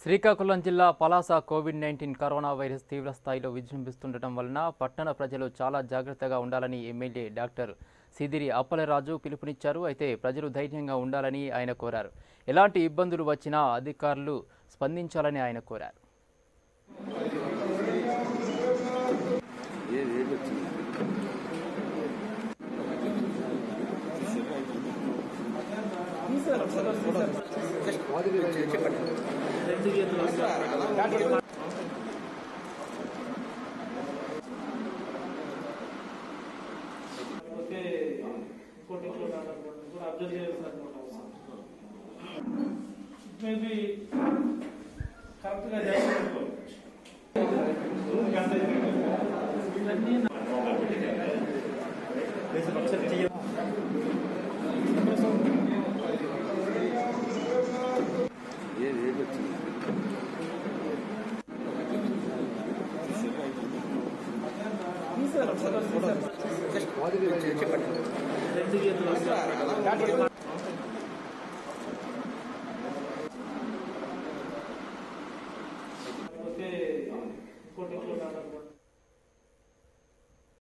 శ్రీకాకుళం జిల్లా Palasa Covid nineteen corona virus తీవ్ర స్థాయిలో విజృంభిస్తుండటం వలన పట్టణ ప్రజలు చాలా జాగ్రత్తగా ఉండాలని ఎమ్మెల్యే డాక్టర్ సిదిరి అప్పలరాజు పిలుపునిచ్చారు అయితే ప్రజలు ధైర్యంగా ఉండాలని ఆయన కోరారు ఎలాంటి ఇబ్బందులు వచ్చినా అధికారులు స్పందించాలని ఆయన కోరారు ఓకే కోటింగ్లో రావడం కూడా అబ్జర్వ్ చేయాల్సినటువంటి అవసరం మేబీ కరెక్ట్గా చేస్తున్నట్టు ఇవన్నీ రెండు గీతలు